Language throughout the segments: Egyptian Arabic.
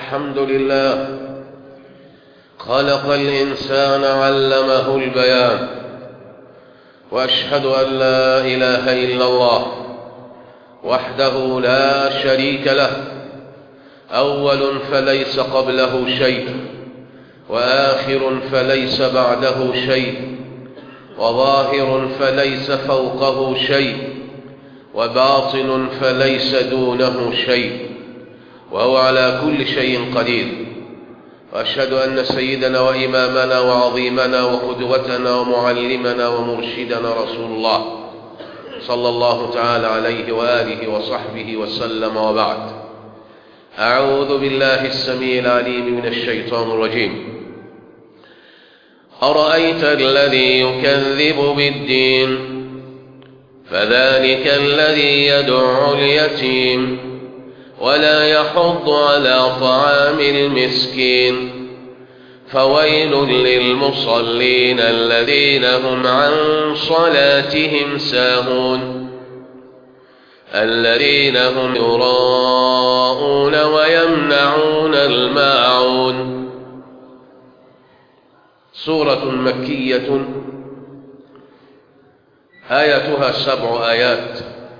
الحمد لله خلق الإنسان علمه البيان وأشهد أن لا إله إلا الله وحده لا شريك له أول فليس قبله شيء وآخر فليس بعده شيء وظاهر فليس فوقه شيء وباطن فليس دونه شيء وهو على كل شيء قدير وأشهد أن سيدنا وإمامنا وعظيمنا وقدوتنا ومعلمنا ومرشدنا رسول الله صلى الله تعالى عليه وآله وصحبه وسلم وبعد أعوذ بالله السميع العليم من الشيطان الرجيم أرأيت الذي يكذب بالدين فذلك الذي يدع اليتيم ولا يحض على طعام المسكين فويل للمصلين الذين هم عن صلاتهم ساهون الذين هم يراءون ويمنعون الماعون سورة مكية آياتها سبع آيات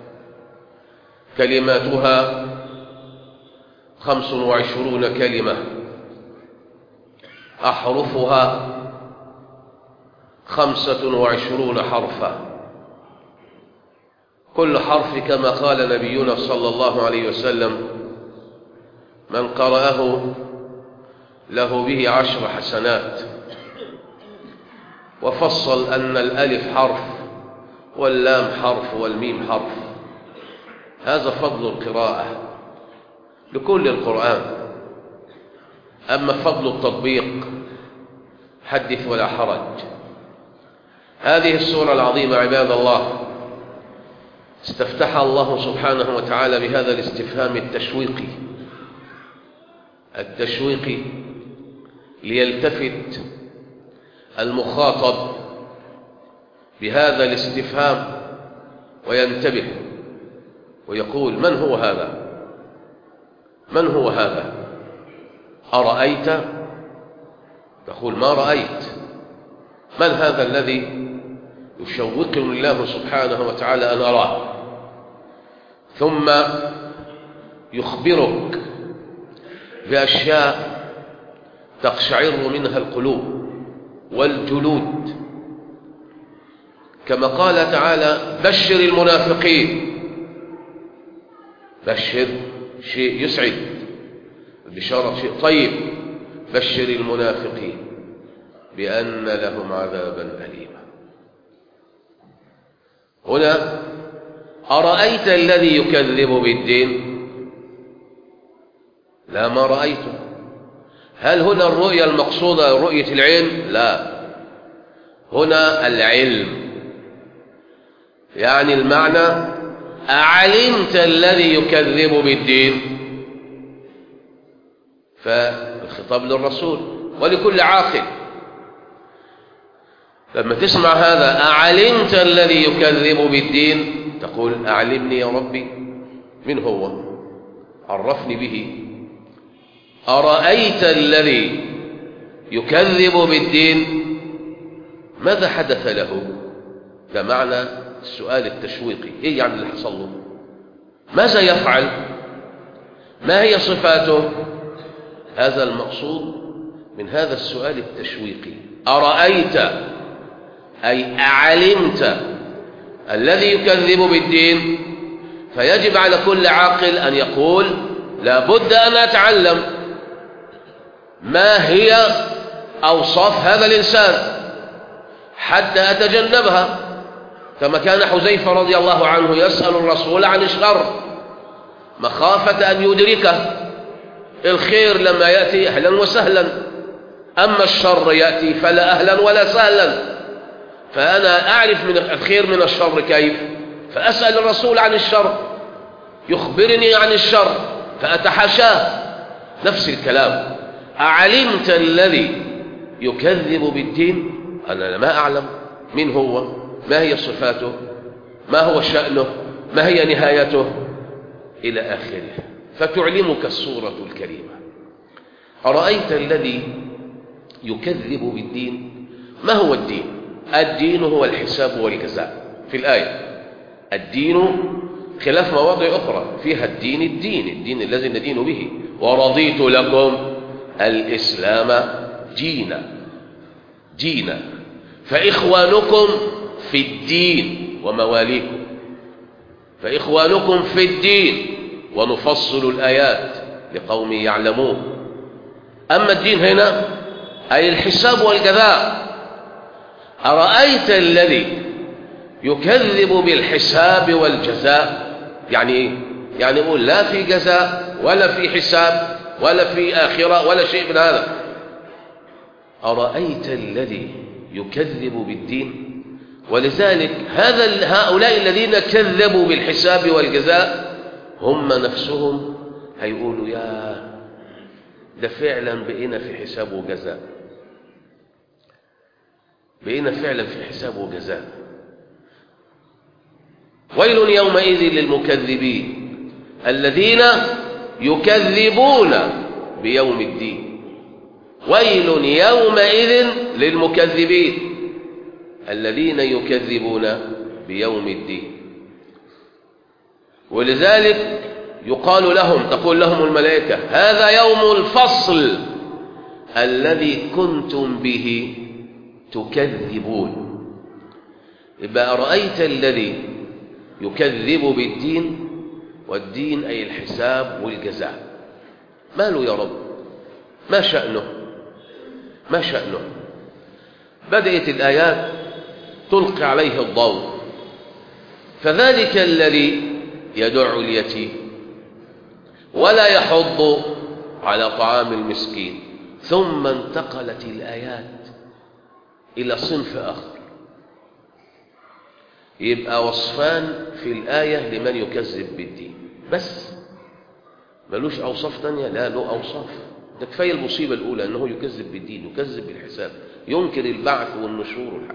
كلماتها خمس وعشرون كلمة أحرفها خمسة وعشرون حرفا كل حرف كما قال نبينا صلى الله عليه وسلم من قرأه له به عشر حسنات وفصل أن الألف حرف واللام حرف والميم حرف هذا فضل القراءة لكل القرآن أما فضل التطبيق حدث ولا حرج هذه السورة العظيمة عباد الله استفتح الله سبحانه وتعالى بهذا الاستفهام التشويقي التشويقي ليلتفت المخاطب بهذا الاستفهام وينتبه ويقول من هو هذا من هو هذا أرأيت تقول ما رأيت من هذا الذي يشوقني الله سبحانه وتعالى أن أراه ثم يخبرك بأشياء تقشعر منها القلوب والجلود كما قال تعالى بشر المنافقين بشر شيء يسعد البشارة شيء طيب بشر المنافقين بأن لهم عذابا أليما هنا أرأيت الذي يكذب بالدين لا ما رأيته هل هنا الرؤية المقصودة رؤية العين لا هنا العلم يعني المعنى أعلمت الذي يكذب بالدين فالخطاب للرسول ولكل عاقل لما تسمع هذا أعلمت الذي يكذب بالدين تقول أعلمني يا ربي من هو عرفني به أرأيت الذي يكذب بالدين ماذا حدث له ده معنى السؤال التشويقي ايه يعني اللي حصل له ماذا يفعل ما هي صفاته هذا المقصود من هذا السؤال التشويقي أرأيت أي أعلمت الذي يكذب بالدين فيجب على كل عاقل أن يقول لابد أن أتعلم ما هي أوصاف هذا الإنسان حتى أتجنبها كما كان حذيفة رضي الله عنه يسأل الرسول عن الشر مخافة أن يدركه الخير لما يأتي أهلا وسهلا أما الشر يأتي فلا أهلا ولا سهلا فأنا أعرف من الخير من الشر كيف فأسأل الرسول عن الشر يخبرني عن الشر فأتحاشاه نفس الكلام أعلمت الذي يكذب بالدين أنا ما أعلم من هو ما هي صفاته ما هو شأنه ما هي نهايته إلى آخره فتعلمك الصورة الكريمة أرأيت الذي يكذب بالدين ما هو الدين الدين هو الحساب والجزاء في الآية الدين خلاف مواضع أخرى فيها الدين الدين الدين الذي ندين به ورضيت لكم الإسلام دينا دينا فإخوانكم في الدين ومواليكم فإخوانكم في الدين ونفصل الآيات لقوم يعلمون أما الدين هنا أي الحساب والجزاء أرأيت الذي يكذب بالحساب والجزاء يعني إيه؟ يعني يقول لا في جزاء ولا في حساب ولا في آخرة ولا شيء من هذا أرأيت الذي يكذب بالدين ولذلك هذا هؤلاء الذين كذبوا بالحساب والجزاء هم نفسهم هيقولوا يا ده فعلا بقينا في حساب وجزاء بقينا فعلا في حساب وجزاء ويل يومئذ للمكذبين الذين يكذبون بيوم الدين ويل يومئذ للمكذبين الذين يكذبون بيوم الدين ولذلك يقال لهم تقول لهم الملائكة هذا يوم الفصل الذي كنتم به تكذبون يبقى أرأيت الذي يكذب بالدين والدين أي الحساب والجزاء ما له يا رب ما شأنه ما شأنه بدأت الآيات تلقي عليه الضوء فذلك الذي يدع اليتيم ولا يحض على طعام المسكين ثم انتقلت الآيات إلى صنف آخر يبقى وصفان في الآية لمن يكذب بالدين بس ملوش أوصاف تانية لا له أوصاف ده كفاية المصيبة الأولى أنه يكذب بالدين يكذب بالحساب ينكر البعث والنشور والحق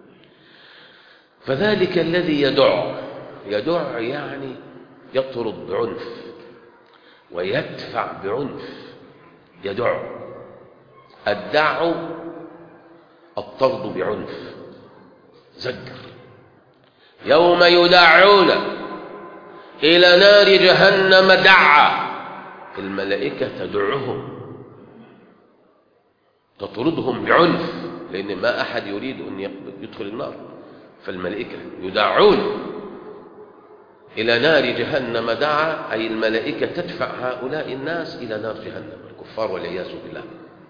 فذلك الذي يدع يدع يعني يطرد بعنف ويدفع بعنف يدع الدع الطرد بعنف زجر يوم يدعون إلى نار جهنم دعا الملائكة تدعهم تطردهم بعنف لأن ما أحد يريد أن يدخل النار فالملائكة يدعون إلى نار جهنم دعا أي الملائكة تدفع هؤلاء الناس إلى نار جهنم الكفار والعياذ بالله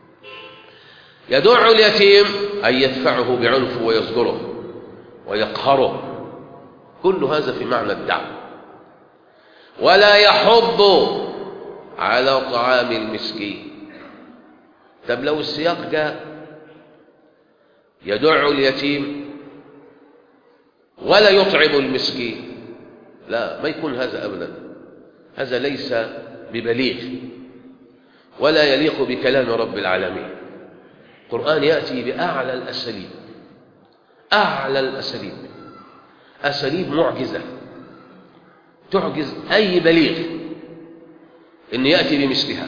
يدع اليتيم أي يدفعه بعنف ويصدره ويقهره كل هذا في معنى الدعوة ولا يحض على طعام المسكين طب لو السياق جاء يدع اليتيم ولا يطعم المسكين لا ما يكون هذا أبدا هذا ليس ببليغ ولا يليق بكلام رب العالمين القرآن يأتي بأعلى الأساليب أعلى الأساليب أساليب معجزة تعجز أي بليغ إن يأتي بمثلها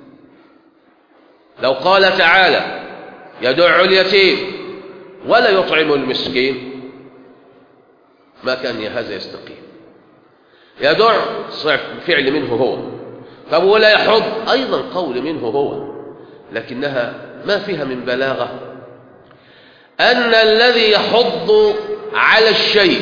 لو قال تعالى يدع اليتيم ولا يطعم المسكين ما كان هذا يستقيم يدع فعل منه هو طب ولا يحض أيضا قول منه هو لكنها ما فيها من بلاغة أن الذي يحض على الشيء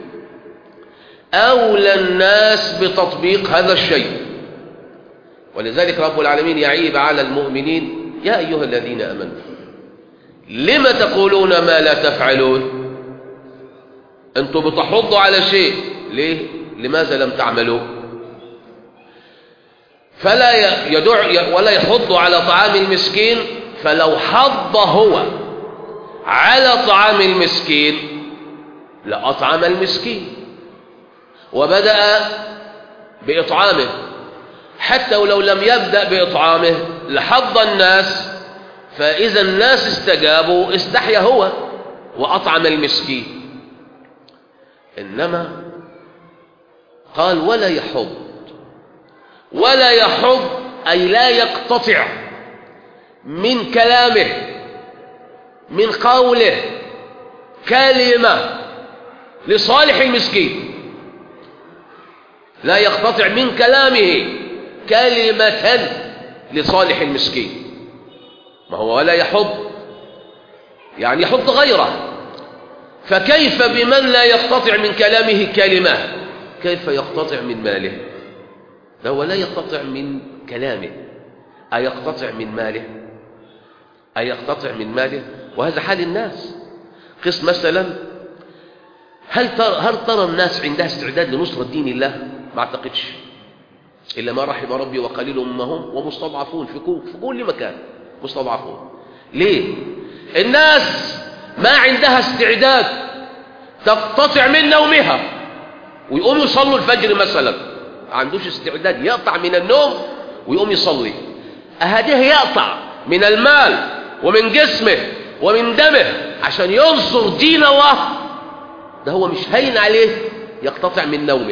أولى الناس بتطبيق هذا الشيء ولذلك رب العالمين يعيب على المؤمنين يا أيها الذين أمنوا لم تقولون ما لا تفعلون أنتم بتحضوا على شيء ليه لماذا لم تعملوا فلا يدع ولا يحض على طعام المسكين فلو حض هو على طعام المسكين لأطعم المسكين وبدأ بإطعامه حتى ولو لم يبدأ بإطعامه لحض الناس فإذا الناس استجابوا استحيا هو وأطعم المسكين إنما قال ولا يحض ولا يحض أي لا يقتطع من كلامه من قوله كلمة لصالح المسكين لا يقتطع من كلامه كلمة لصالح المسكين ما هو ولا يحض يعني يحض غيره فكيف بمن لا يقتطع من كلامه كلمة كيف يقتطع من ماله فهو لا يقتطع من كلامه أيقتطع من ماله أيقتطع من ماله وهذا حال الناس قس مثلا هل ترى, هل ترى الناس عندها استعداد لنصرة دين الله ما اعتقدش إلا ما رحم ربي وقليل ما هم ومستضعفون في كل, في كل مكان مستضعفون ليه الناس ما عندها استعداد تقتطع من نومها ويقوم يصلوا الفجر مثلا ما عندوش استعداد يقطع من النوم ويقوم يصلي أهديه يقطع من المال ومن جسمه ومن دمه عشان ينصر دين الله ده هو مش هين عليه يقتطع من نومه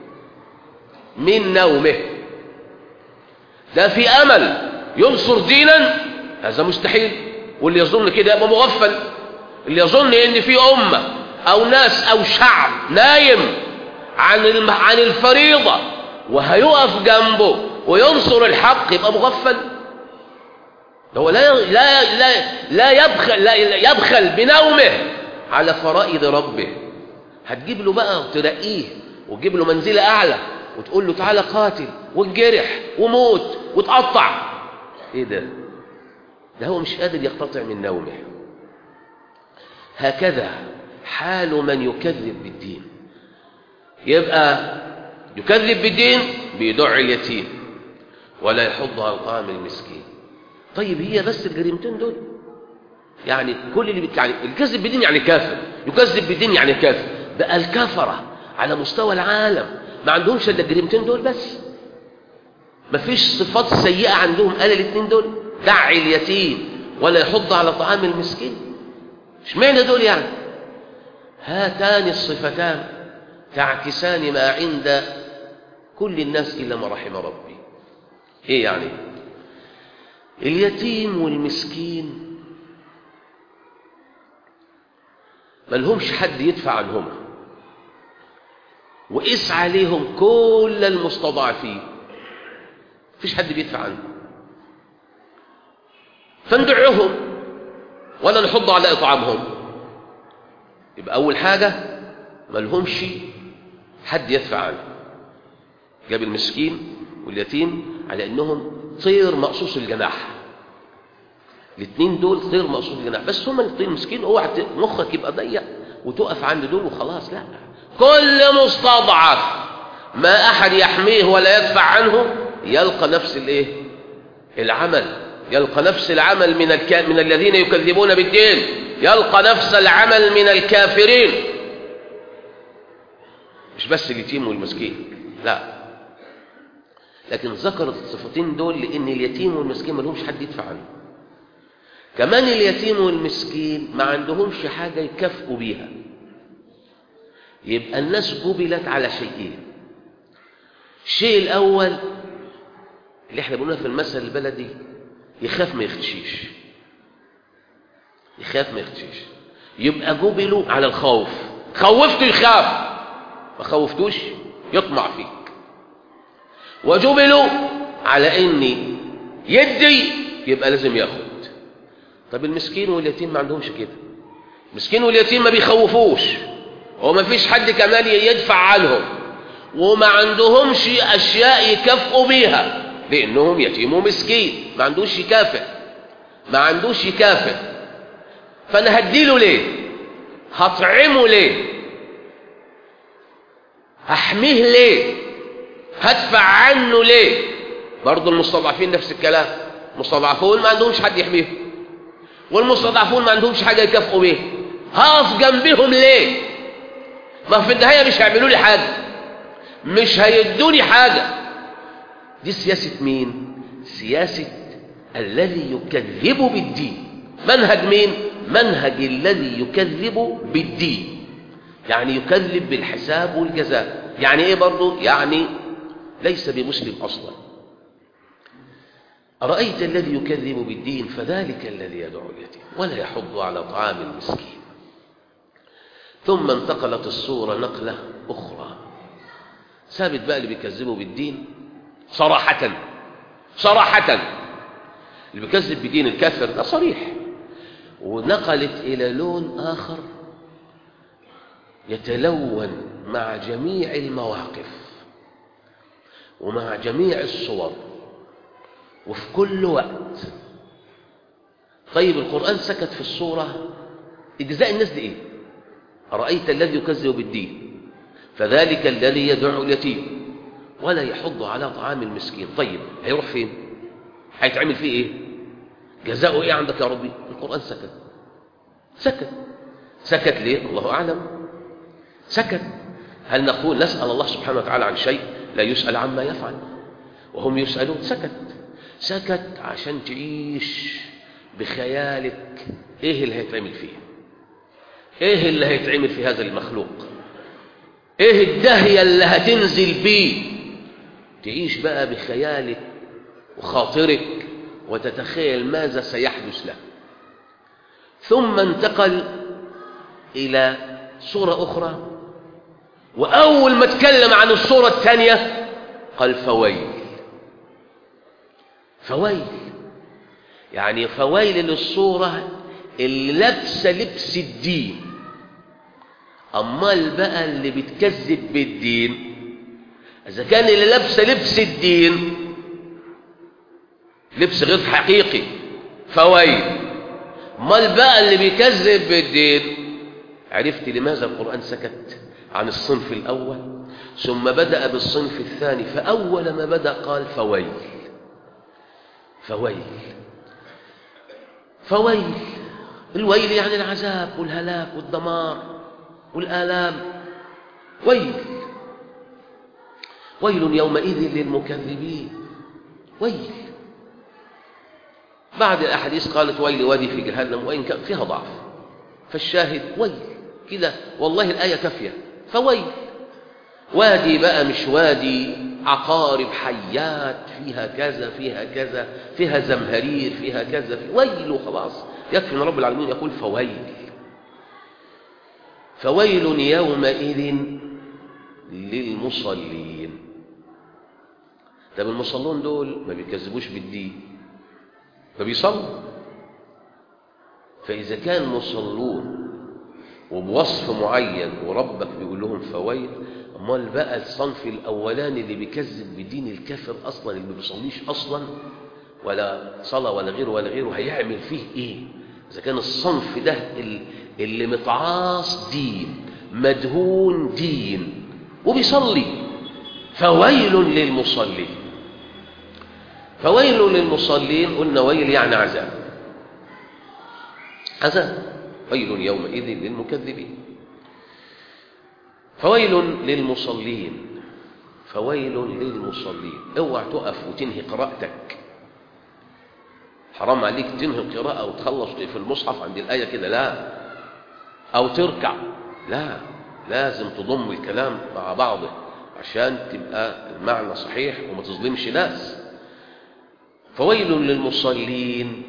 من نومه ده في أمل ينصر دينا هذا مستحيل واللي يظن كده يبقى مغفل اللي يظن ان في أمة أو ناس أو شعب نايم عن عن الفريضة وهيقف جنبه وينصر الحق يبقى مغفل هو لا لا لا لا يبخل لا يبخل بنومه على فرائض ربه هتجيب له بقى وترقيه وتجيب له منزلة أعلى وتقول له تعالى قاتل وانجرح وموت وتقطع ايه ده ده هو مش قادر يقتطع من نومه هكذا حال من يكذب بالدين يبقى يكذب بالدين بيدع اليتيم ولا يحض على طعام المسكين طيب هي بس الجريمتين دول يعني كل اللي بت... يعني الكذب بالدين يعني كافر يكذب بالدين يعني كافر بقى الكفرة على مستوى العالم ما عندهمش الا الجريمتين دول بس ما فيش صفات سيئة عندهم قال الاثنين دول دع اليتيم ولا يحض على طعام المسكين اشمعنى دول يعني هاتان الصفتان تعكسان ما عند كل الناس إلا ما رحم ربي ايه يعني اليتيم والمسكين ما لهمش حد يدفع عنهما وقس عليهم كل المستضعفين مفيش حد بيدفع عنهم فندعهم ولا نحض على إطعامهم يبقى أول حاجة ما لهمش حد يدفع عنه جاب المسكين واليتيم على أنهم طير مقصوص الجناح الاثنين دول طير مقصوص الجناح بس هم الطير المسكين اوعى مخك يبقى ضيق وتقف عند دول وخلاص لا كل مستضعف ما أحد يحميه ولا يدفع عنه يلقى نفس الايه العمل يلقى نفس العمل من الك... من الذين يكذبون بالدين يلقى نفس العمل من الكافرين مش بس اليتيم والمسكين لا لكن ذكرت الصفتين دول لان اليتيم والمسكين ما لهمش حد يدفع عنه كمان اليتيم والمسكين ما عندهمش حاجه يكافئوا بيها يبقى الناس جبلت على شيئين الشيء الاول اللي احنا بنقولها في المثل البلدي يخاف ما يختشيش يخاف ما يختشيش يبقى جبلوا على الخوف خوفته يخاف ما خوفتوش يطمع فيك وجبلوا على اني يدي يبقى لازم ياخد طب المسكين واليتيم ما عندهمش كده المسكين واليتيم ما بيخوفوش وما فيش حد كمان يدفع عنهم وما عندهمش اشياء يكافئوا بيها لانهم يتيم ومسكين ما عندوش يكافئ ما عندوش يكافئ فانا هديله ليه هطعمه ليه هحميه ليه هدفع عنه ليه برضه المستضعفين نفس الكلام المستضعفون ما عندهمش حد يحميهم والمستضعفون ما عندهمش حاجه يكافئوا بيها هقف جنبهم ليه ما في النهايه مش هيعملوا لي حاجه مش هيدوني حاجه دي سياسه مين سياسه الذي يكذب بالدين منهج مين منهج الذي يكذب بالدين يعني يكذب بالحساب والجزاء يعني ايه برضه يعني ليس بمسلم اصلا أرأيت الذي يكذب بالدين فذلك الذي يدعو اليتيم ولا يحض على طعام المسكين ثم انتقلت الصورة نقلة أخرى ثابت بقى اللي بيكذبوا بالدين صراحة صراحة اللي بيكذب بدين الكافر ده صريح ونقلت إلى لون آخر يتلون مع جميع المواقف ومع جميع الصور وفي كل وقت طيب القرآن سكت في الصورة إجزاء الناس دي إيه أرأيت الذي يكذب بالدين فذلك الذي يدعو اليتيم ولا يحض على طعام المسكين طيب هيروح فين هيتعمل فيه إيه جزاؤه إيه عندك يا ربي القرآن سكت سكت سكت ليه الله أعلم سكت هل نقول نسأل الله سبحانه وتعالى عن شيء لا يسأل عما يفعل وهم يسألون سكت سكت عشان تعيش بخيالك ايه اللي هيتعمل فيه ايه اللي هيتعمل في هذا المخلوق ايه الدهية اللي هتنزل بيه تعيش بقى بخيالك وخاطرك وتتخيل ماذا سيحدث له ثم انتقل إلى صورة أخرى وأول ما اتكلم عن الصورة الثانية قال فويل فويل يعني فويل للصورة اللي لابسة لبس الدين أمال بقى اللي بتكذب بالدين إذا كان اللي لابسة لبس الدين لبس غير حقيقي فويل امال بقى اللي بيكذب بالدين عرفت لماذا القرآن سكت عن الصنف الأول ثم بدأ بالصنف الثاني فأول ما بدأ قال فويل فويل فويل الويل يعني العذاب والهلاك والدمار والآلام ويل ويل يومئذ للمكذبين ويل بعد الأحاديث قالت ويل وادي في جهنم وإن كان فيها ضعف فالشاهد ويل كده والله الآية كافية فويل وادي بقى مش وادي عقارب حيات فيها كذا فيها كذا فيها زمهرير فيها كذا في ويل وخلاص يكفي ان رب العالمين يقول فويل فويل يومئذ للمصلين طب المصلون دول ما بيكذبوش بالدين فبيصلوا فإذا كان مصلون وبوصف معين وربك بيقول لهم فويل امال بقى الصنف الاولاني اللي بيكذب بدين الكافر اصلا اللي ما بيصليش اصلا ولا صلاه ولا غيره ولا غيره هيعمل فيه ايه اذا كان الصنف ده اللي متعاص دين مدهون دين وبيصلي فويل للمصلين فويل للمصلين قلنا ويل يعني عذاب عذاب ويل يومئذ للمكذبين فويل للمصلين فويل للمصلين اوعى تقف وتنهي قراءتك حرام عليك تنهي القراءة وتخلص في المصحف عند الآية كده لا أو تركع لا لازم تضم الكلام مع بعضه عشان تبقى المعنى صحيح وما تظلمش ناس فويل للمصلين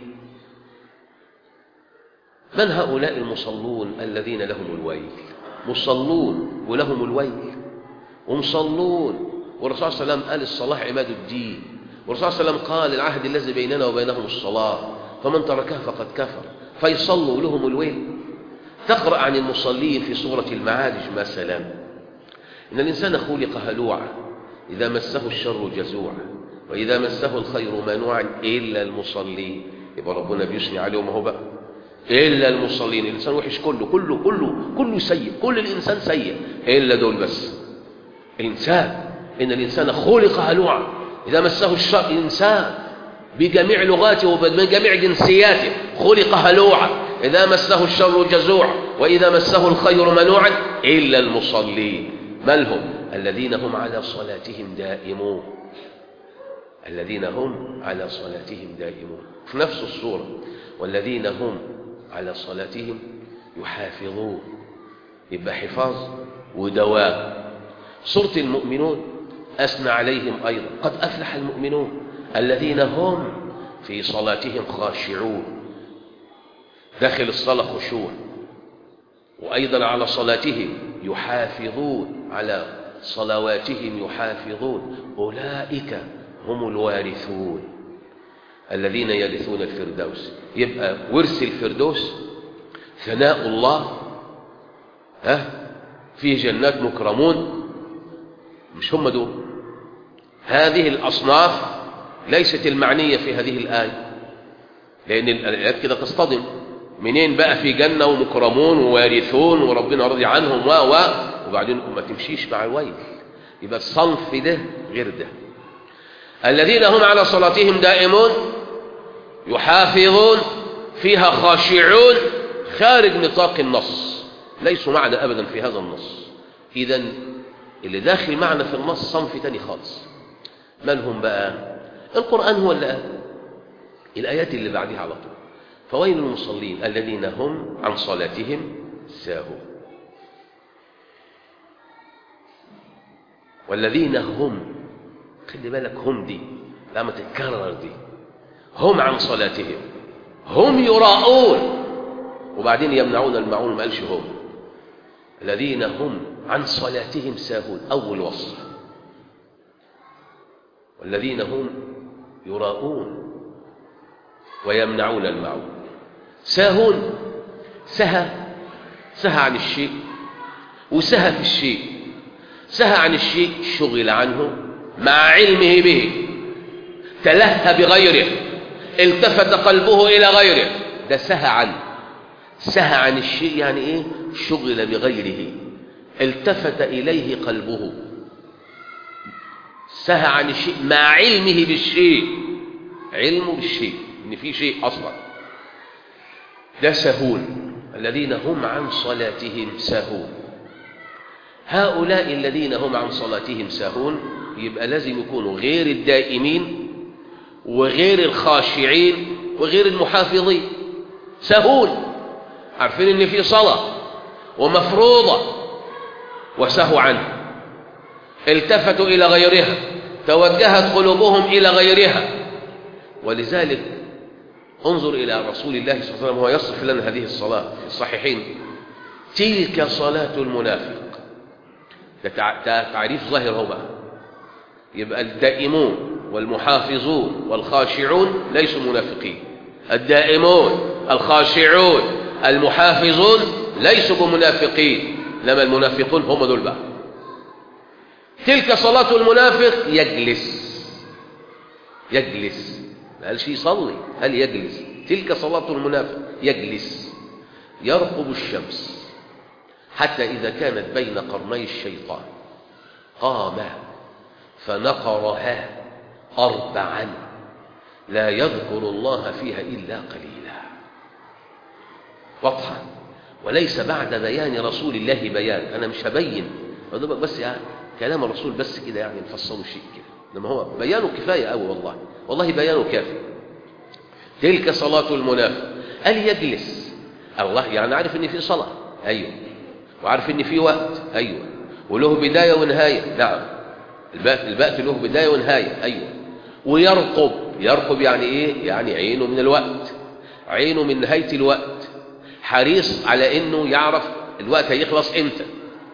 من هؤلاء المصلون الذين لهم الويل مصلون ولهم الويل ومصلون والرسول صلى الله عليه وسلم قال الصلاة عماد الدين والرسول صلى الله عليه وسلم قال العهد الذي بيننا وبينهم الصلاة فمن تركها فقد كفر فيصلوا لهم الويل تقرأ عن المصلين في سورة المعارج مثلا إن الإنسان خلق هلوعا إذا مسه الشر جزوعا وإذا مسه الخير منوعا إلا المصلين يبقى ربنا بيثني عليهم اهو بقى إلا المصلين الإنسان وحش كله كله كله كله سيء كل الإنسان سيء إلا دول بس الإنسان إن الإنسان خلق هلوعا إذا مسه الشر إنسان بجميع لغاته وبجميع جنسياته خلق هلوعا إذا مسه الشر جزوعا وإذا مسه الخير منوعا إلا المصلين من هم الذين هم على صلاتهم دائمون الذين هم على صلاتهم دائمون في نفس الصورة والذين هم على صلاتهم يحافظون يبقى حفاظ ودوام سورة المؤمنون أثنى عليهم أيضا قد أفلح المؤمنون الذين هم في صلاتهم خاشعون داخل الصلاة خشوع وأيضا على صلاتهم يحافظون على صلواتهم يحافظون أولئك هم الوارثون الذين يرثون الفردوس يبقى ورث الفردوس ثناء الله ها في جنات مكرمون مش هم دول هذه الأصناف ليست المعنية في هذه الآية لأن الآيات كده تصطدم منين بقى في جنة ومكرمون ووارثون وربنا راضي عنهم و و وبعدين ما تمشيش مع الويل يبقى الصنف ده غير ده الذين هم على صلاتهم دائمون يحافظون فيها خاشعون خارج نطاق النص ليسوا معنا أبدا في هذا النص إذا اللي داخل معنا في النص صنف تاني خالص من هم بقى القرآن هو اللي قال الآيات اللي بعدها على طول فويل المصلين الذين هم عن صلاتهم ساهون والذين هم خلي بالك هم دي لما تتكرر دي هم عن صلاتهم هم يراءون وبعدين يمنعون المعون ما قالش هم الذين هم عن صلاتهم ساهون أول وصف والذين هم يراءون ويمنعون المعون ساهون سهى سهى عن الشيء وسهى في الشيء سهى عن الشيء شغل عنه مع علمه به تلهى بغيره التفت قلبه إلى غيره ده سهى عنه سهى عن الشيء يعني إيه شغل بغيره التفت إليه قلبه سهى عن الشيء مع علمه بالشيء علمه بالشيء إن في شيء أصلا ده سهون الذين هم عن صلاتهم ساهون هؤلاء الذين هم عن صلاتهم ساهون يبقى لازم يكونوا غير الدائمين وغير الخاشعين وغير المحافظين سهون عارفين ان في صلاة ومفروضة وسهوا عنها التفتوا إلى غيرها توجهت قلوبهم إلى غيرها ولذلك انظر إلى رسول الله صلى الله عليه وسلم وهو يصف لنا هذه الصلاة في الصحيحين تلك صلاة المنافق ده تعريف ظاهر هو بقى يبقى الدائمون والمحافظون والخاشعون ليسوا منافقين الدائمون الخاشعون المحافظون ليسوا بمنافقين لما المنافقون هم دول بقى تلك صلاة المنافق يجلس يجلس ما قالش يصلي هل يجلس تلك صلاة المنافق يجلس يرقب الشمس حتى إذا كانت بين قرني الشيطان قام فنقرها أربعا لا يذكر الله فيها إلا قليلا واضحة وليس بعد بيان رسول الله بيان أنا مش هبين بس يعني كلام الرسول بس كده يعني نفصله شيء كده إنما هو بيانه كفاية أوي والله والله بيانه كافي تلك صلاة المنافق قال يجلس الله يعني عارف إن في صلاة أيوه وعارف إن في وقت أيوه وله بداية ونهاية نعم البأت له بداية ونهاية أيوه ويرقب يرقب يعني إيه يعني عينه من الوقت عينه من نهاية الوقت حريص على إنه يعرف الوقت هيخلص إمتى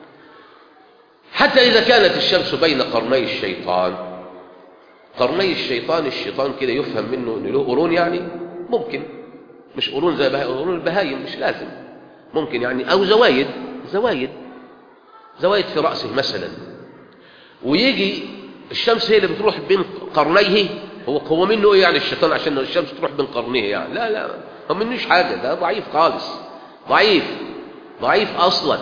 حتى إذا كانت الشمس بين قرني الشيطان قرني الشيطان الشيطان كده يفهم منه إن له قرون يعني ممكن مش قرون زي قرون البهايم مش لازم ممكن يعني أو زوايد زوايد زوايد في رأسه مثلا ويجي الشمس هي اللي بتروح بين قرنيه هو هو منه ايه يعني الشيطان عشان الشمس تروح بين قرنيه يعني لا لا هو منوش حاجه ده ضعيف خالص ضعيف ضعيف اصلا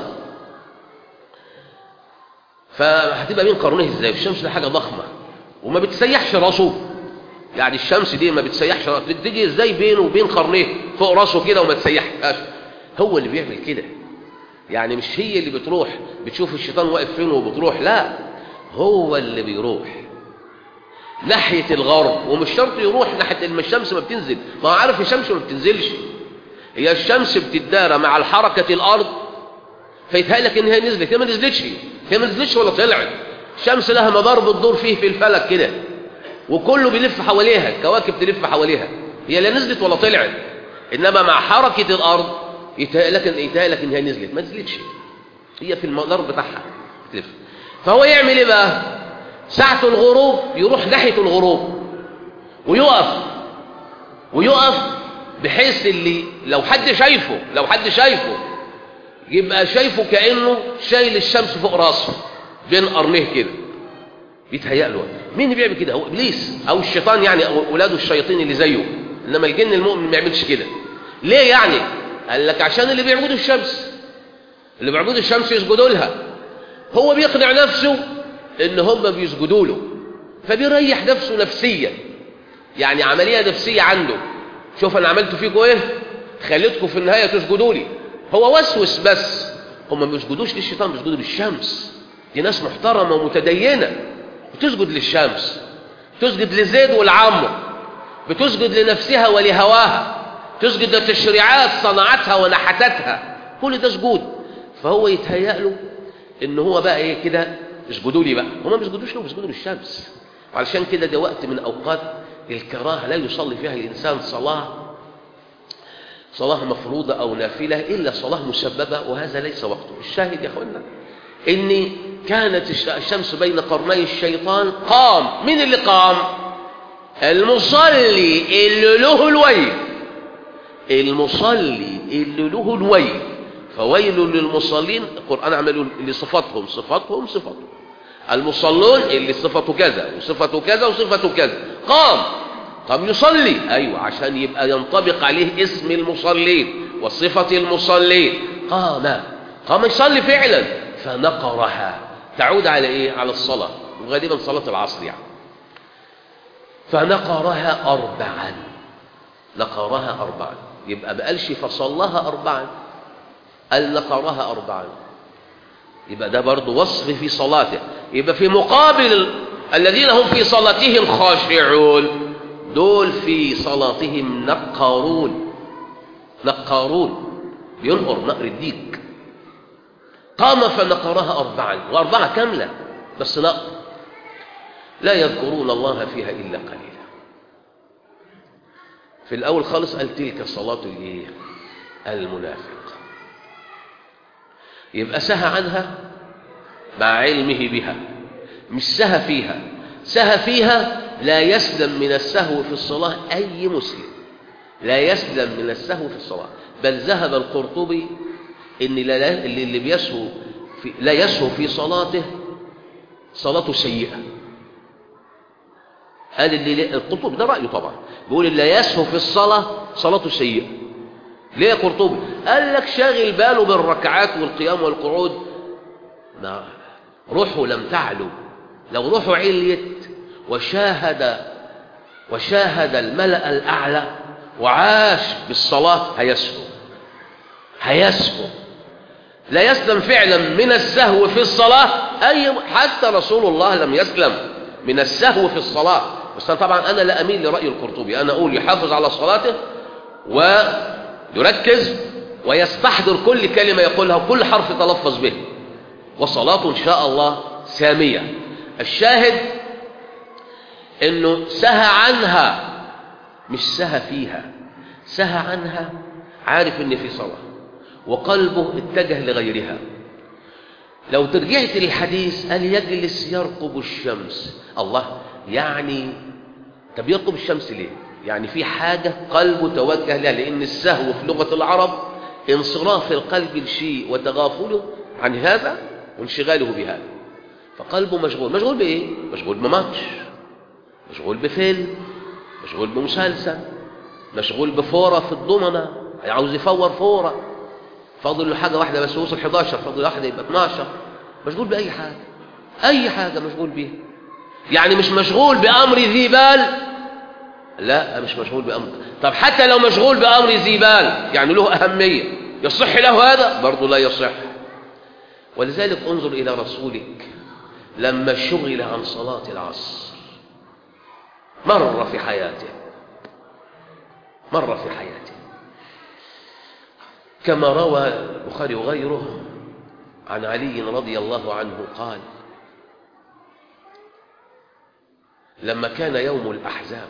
فهتبقى بين قرنيه ازاي الشمس ده حاجه ضخمه وما بتسيحش راسه يعني الشمس دي ما بتسيحش راسه بتيجي ازاي بينه وبين قرنيه فوق راسه كده وما تسيحهاش هو اللي بيعمل كده يعني مش هي اللي بتروح بتشوف الشيطان واقف فين وبتروح لا هو اللي بيروح ناحية الغرب ومش شرط يروح ناحية ما الشمس ما بتنزل ما هو عارف الشمس ما بتنزلش هي الشمس بتدارى مع الحركة الأرض فيتهيأ لك إن هي نزلت هي ما نزلتش هي ما نزلتش ولا طلعت الشمس لها مدار بتدور فيه في الفلك كده وكله بيلف حواليها الكواكب تلف حواليها هي لا نزلت ولا طلعت انما مع حركه الارض يتهيألك يتهيألك ان هي نزلت ما نزلتش هي في المدار بتاعها تلف فهو يعمل ايه بقى ساعة الغروب يروح ناحية الغروب ويقف ويقف بحيث اللي لو حد شايفه لو حد شايفه يبقى شايفه كأنه شايل الشمس فوق راسه بين قرنيه كده بيتهيأ له مين اللي بيعمل كده هو ابليس او الشيطان يعني او اولاده الشياطين اللي زيه انما الجن المؤمن ما يعملش كده ليه يعني قال لك عشان اللي بيعبدوا الشمس اللي بيعبدوا الشمس يسجدوا لها هو بيقنع نفسه ان هم بيسجدوا له فبيريح نفسه نفسيا يعني عمليه نفسيه عنده شوف انا عملت فيكم ايه خليتكم في النهايه تسجدوا لي هو وسوس بس هم ما بيسجدوش للشيطان بيسجدوا للشمس دي ناس محترمه ومتدينه بتسجد للشمس تسجد لزيد والعمر بتسجد لنفسها ولهواها تسجد لتشريعات صنعتها ونحتتها كل ده سجود فهو يتهيأ له ان هو بقى ايه كده اسجدوا لي بقى هم ما بيسجدوش له بيسجدوا للشمس وعلشان كده ده وقت من اوقات الكراهه لا يصلي فيها الانسان صلاه صلاه مفروضه او نافله الا صلاه مسببه وهذا ليس وقته الشاهد يا اخوانا ان كانت الشمس بين قرني الشيطان قام مين اللي قام المصلي اللي له الويل المصلي اللي له الويل فويل للمصلين القرآن عملوا لصفاتهم صفاتهم صفاتهم المصلون اللي صفته كذا وصفته كذا وصفته كذا قام طب يصلي أيوة عشان يبقى ينطبق عليه اسم المصلين وصفة المصلين قام قام يصلي فعلا فنقرها تعود على ايه على الصلاة وغالبا صلاة العصر يعني فنقرها أربعا نقرها أربعا يبقى ما قالش فصلها أربعا قال نقرها أربعا يبقى ده برضه وصف في صلاته يبقى في مقابل الذين هم في صلاتهم خاشعون دول في صلاتهم نقارون نقارون بينقر نقر الديك قام فنقرها أربعا وأربعة كاملة بس نقر لا يذكرون الله فيها إلا قليلا في الأول خالص قال تلك صلاة الإيه المنافق يبقى سهى عنها مع علمه بها مش سهى فيها سهى فيها لا يسلم من السهو في الصلاة أي مسلم لا يسلم من السهو في الصلاة بل ذهب القرطبي إن اللي, اللي بيسهو في لا يسهو في صلاته صلاته سيئة قال اللي القرطبي ده رأيه طبعا بيقول اللي لا يسهو في الصلاة صلاته سيئة ليه يا قرطبي قال لك شاغل باله بالركعات والقيام والقعود ما روحه لم تعلو لو روحه عليت وشاهد وشاهد الملأ الأعلى وعاش بالصلاة هيسهو هيسهو لا يسلم فعلا من السهو في الصلاة أي حتى رسول الله لم يسلم من السهو في الصلاة بس طبعا أنا لا أميل لرأي القرطبي أنا أقول يحافظ على صلاته ويركز ويستحضر كل كلمة يقولها وكل حرف يتلفظ به وصلاته إن شاء الله سامية الشاهد انه سهى عنها مش سهى فيها سهى عنها عارف ان في صلاة وقلبه اتجه لغيرها لو ترجعت للحديث قال يجلس يرقب الشمس الله يعني طب يرقب الشمس ليه يعني في حاجة قلبه توجه لها لأن السهو في لغة العرب انصراف القلب لشيء وتغافله عن هذا وانشغاله بهذا فقلبه مشغول مشغول بإيه؟ مشغول بماتش مشغول بفيلم مشغول بمسلسل مشغول بفورة في الضمنة عاوز يفور فورة فاضل له حاجة واحدة بس وصل 11 فاضل واحدة يبقى 12 مشغول بأي حاجة أي حاجة مشغول بيها يعني مش مشغول بأمر ذي بال لا مش مشغول بأمر طب حتى لو مشغول بأمر ذي بال يعني له أهمية يصح له هذا برضه لا يصح ولذلك انظر إلى رسولك لما شغل عن صلاة العصر مر في حياته مر في حياته كما روى البخاري وغيره عن علي رضي الله عنه قال لما كان يوم الأحزاب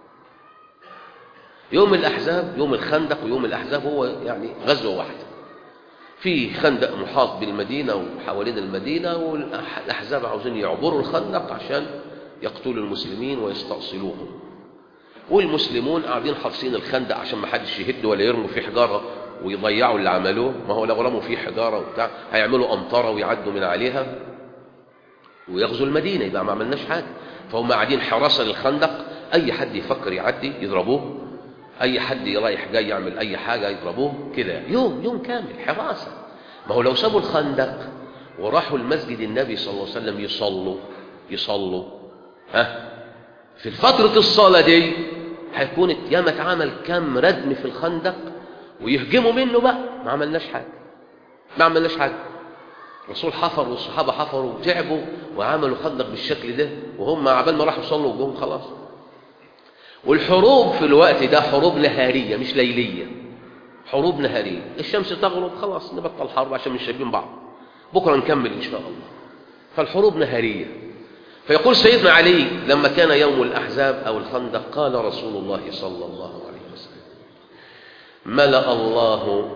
يوم الأحزاب يوم الخندق ويوم الأحزاب هو يعني غزوة واحدة في خندق محاط بالمدينة وحوالين المدينة والأحزاب عاوزين يعبروا الخندق عشان يقتلوا المسلمين ويستأصلوهم والمسلمون قاعدين حافظين الخندق عشان ما حدش يهد ولا يرموا فيه حجارة ويضيعوا اللي عملوه ما هو لو رموا فيه حجارة وبتاع هيعملوا أمطرة ويعدوا من عليها ويغزوا المدينة يبقى ما عملناش حاجة فهم قاعدين حراسة للخندق أي حد يفكر يعدي يضربوه أي حد رايح جاي يعمل أي حاجة يضربوه كده يوم يوم كامل حراسة ما هو لو سابوا الخندق وراحوا المسجد النبي صلى الله عليه وسلم يصلوا يصلوا ها في فترة الصلاة دي هيكون ياما اتعمل كام ردم في الخندق ويهجموا منه بقى ما عملناش حاجة ما عملناش حاجة الرسول حفر والصحابة حفروا وتعبوا وعملوا خندق بالشكل ده وهم عبال ما راحوا يصلوا وجم خلاص والحروب في الوقت ده حروب نهارية مش ليلية حروب نهارية الشمس تغرب خلاص نبطل حرب عشان مش شايفين بعض بكرة نكمل إن شاء الله فالحروب نهارية فيقول سيدنا علي لما كان يوم الأحزاب أو الخندق قال رسول الله صلى الله عليه وسلم ملأ الله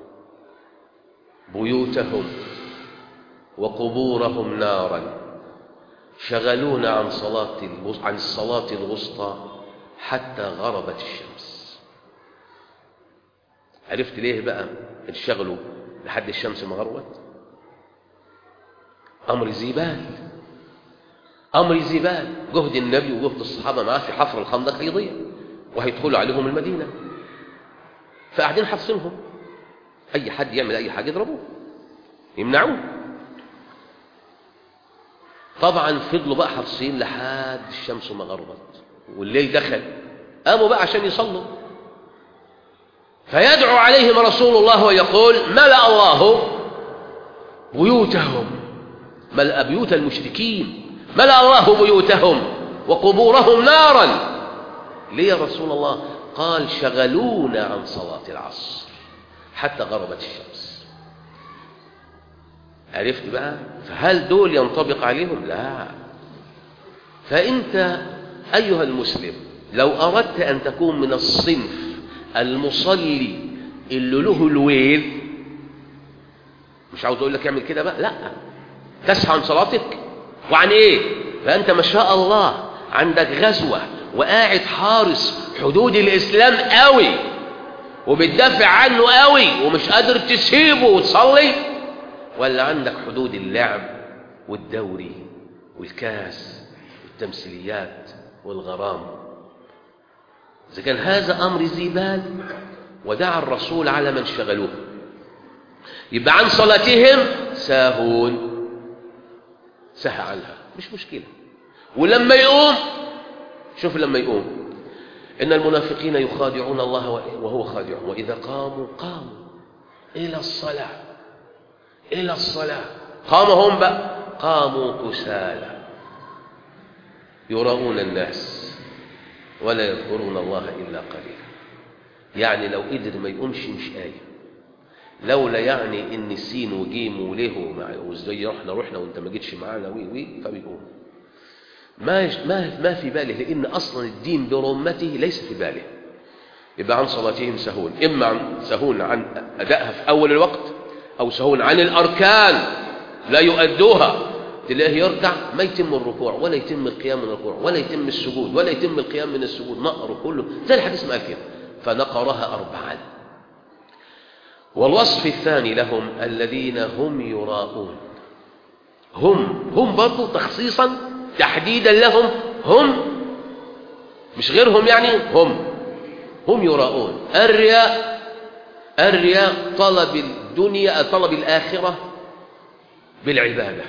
بيوتهم وقبورهم نارا شغلونا عن صلاة عن الصلاة الوسطى حتى غربت الشمس عرفت ليه بقى انشغلوا لحد الشمس ما غربت أمر زبال أمر زبال جهد النبي وجهد الصحابة معاه في حفر الخندق هيضيع وهيدخلوا عليهم المدينة فقاعدين حافظينهم أي حد يعمل أي حاجة يضربوه يمنعوه طبعا فضلوا بقى حافظين لحد الشمس ما غربت والليل دخل قاموا بقى عشان يصلوا فيدعو عليهم رسول الله ويقول ملأ الله بيوتهم ملأ بيوت المشركين ملأ الله بيوتهم وقبورهم نارا ليه يا رسول الله قال شغلونا عن صلاة العصر حتى غربت الشمس عرفت بقى فهل دول ينطبق عليهم لا فأنت أيها المسلم لو أردت أن تكون من الصنف المصلي اللي له الويل مش عاوز أقول لك اعمل كده بقى لا تسعى عن صلاتك وعن إيه فأنت ما شاء الله عندك غزوة وقاعد حارس حدود الإسلام قوي وبتدافع عنه قوي ومش قادر تسيبه وتصلي ولا عندك حدود اللعب والدوري والكاس والتمثيليات والغرام إذا كان هذا أمر زبال ودعا الرسول على من شغلوه يبقى عن صلاتهم ساهون سهى عنها مش مشكلة ولما يقوم شوف لما يقوم إن المنافقين يخادعون الله وهو خادعهم وإذا قاموا قاموا إلى الصلاة إلى الصلاة قاموا هم بقى قاموا كسالى يراؤون الناس ولا يذكرون الله إلا قليلا يعني لو قدر ما يقومش مش قايم لولا يعني ان السين وجيم وله وازاي رحنا رحنا وانت ما جيتش معانا وي وي فبيقوم ما يش ما ما في باله لان اصلا الدين برمته ليس في باله يبقى عن صلاتهم سهون اما عن سهون عن ادائها في اول الوقت او سهون عن الاركان لا يؤدوها تلاقيه يركع ما يتم الركوع ولا يتم القيام من الركوع ولا يتم السجود ولا يتم القيام من السجود نقر كله زي الحديث ما كده فنقرها أربعا والوصف الثاني لهم الذين هم يراءون هم هم برضو تخصيصا تحديدا لهم هم مش غيرهم يعني هم هم يراءون الرياء الرياء طلب الدنيا طلب الآخرة بالعبادة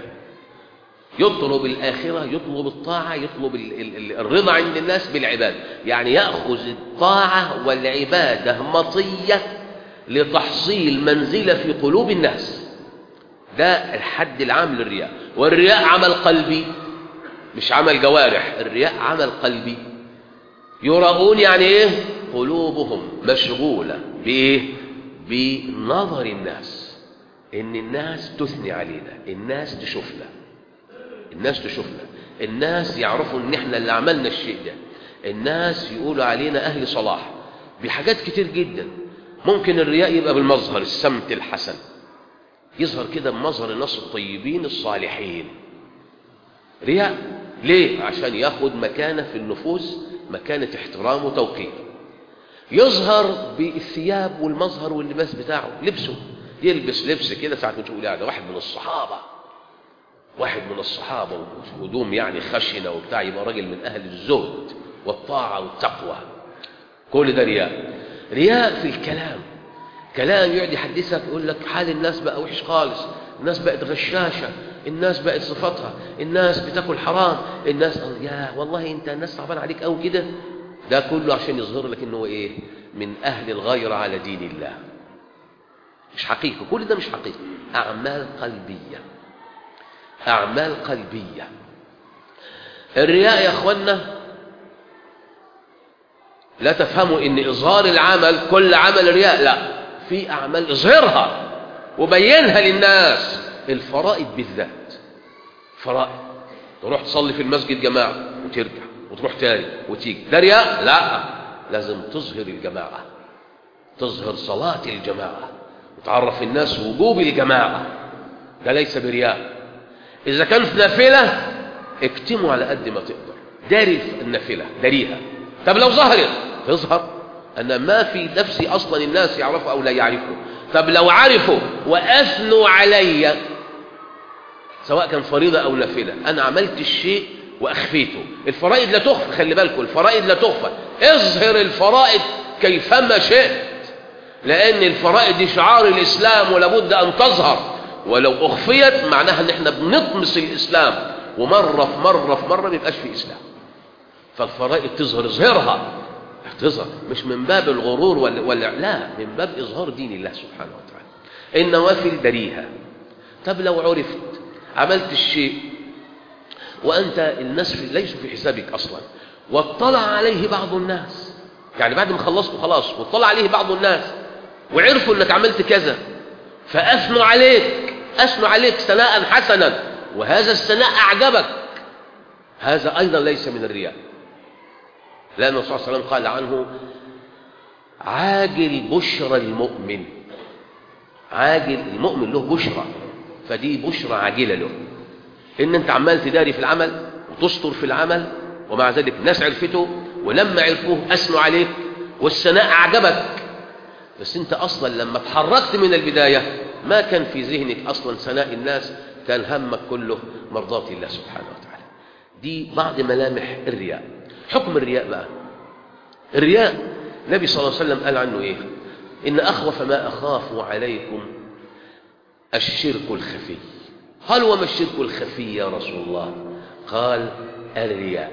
يطلب الآخرة يطلب الطاعة يطلب الرضا عند الناس بالعبادة يعني يأخذ الطاعة والعبادة مطية لتحصيل منزلة في قلوب الناس ده الحد العام للرياء والرياء عمل قلبي مش عمل جوارح الرياء عمل قلبي يراؤون يعني ايه قلوبهم مشغولة بايه بنظر الناس ان الناس تثني علينا الناس تشوفنا الناس تشوفنا الناس يعرفوا ان احنا اللي عملنا الشيء ده الناس يقولوا علينا اهل صلاح بحاجات كتير جدا ممكن الرياء يبقى بالمظهر السمت الحسن يظهر كده بمظهر الناس الطيبين الصالحين رياء ليه عشان ياخد مكانه في النفوس مكانه احترام وتوقير يظهر بالثياب والمظهر واللباس بتاعه لبسه يلبس لبس كده ساعة ما تقول يعني واحد من الصحابة واحد من الصحابة وهدوم يعني خشنة وبتاع يبقى راجل من أهل الزهد والطاعة والتقوى كل ده رياء رياء في الكلام كلام يقعد يحدثك يقول لك حال الناس بقى وحش خالص الناس بقت غشاشة الناس بقت صفاتها الناس بتاكل حرام الناس يا والله انت الناس صعبان عليك قوي كده ده كله عشان يظهر لك انه ايه من اهل الغير على دين الله مش حقيقي كل ده مش حقيقي اعمال قلبيه اعمال قلبيه الرياء يا اخوانا لا تفهموا ان اظهار العمل كل عمل رياء لا في اعمال اظهرها وبينها للناس الفرائض بالذات فرائض تروح تصلي في المسجد جماعه وترجع وتروح تاني وتيجي ده رياء لا لازم تظهر الجماعه تظهر صلاه الجماعه وتعرف الناس وجوب الجماعه ده ليس برياء اذا كانت نافله اكتموا على قد ما تقدر داري النافله داريها طب لو ظهرت تظهر أن ما في نفسي أصلا الناس يعرفوا أو لا يعرفوا طب لو عرفوا وأثنوا علي سواء كان فريضة أو نافلة أنا عملت الشيء وأخفيته الفرائض لا تخفى خلي بالكم الفرائض لا تخفى اظهر الفرائض كيفما شئت لأن الفرائض دي شعار الإسلام ولابد أن تظهر ولو أخفيت معناها أن احنا بنطمس الإسلام ومرة في مرة في مرة ما يبقاش في إسلام فالفرائض تظهر اظهرها تظهر مش من باب الغرور ولا, ولا لا من باب إظهار دين الله سبحانه وتعالى النوافل دريها طب لو عرفت عملت الشيء وأنت الناس في ليسوا في حسابك أصلا واطلع عليه بعض الناس يعني بعد ما خلصت خلاص واطلع عليه بعض الناس وعرفوا أنك عملت كذا فأثنوا عليك أثنوا عليك ثناء حسنا وهذا الثناء أعجبك هذا أيضا ليس من الرياء لأن الرسول صلى الله عليه وسلم قال عنه عاجل بشرى المؤمن عاجل المؤمن له بشرى فدي بشرى عاجلة له إن أنت عمال تداري في العمل وتستر في العمل ومع ذلك الناس عرفته ولما عرفوه أثنوا عليك والثناء أعجبك بس أنت أصلا لما تحركت من البداية ما كان في ذهنك أصلا ثناء الناس كان همك كله مرضاة الله سبحانه وتعالى دي بعض ملامح الرياء حكم الرياء بقى الرياء النبي صلى الله عليه وسلم قال عنه ايه ان اخوف ما اخاف عليكم الشرك الخفي قال وما الشرك الخفي يا رسول الله قال الرياء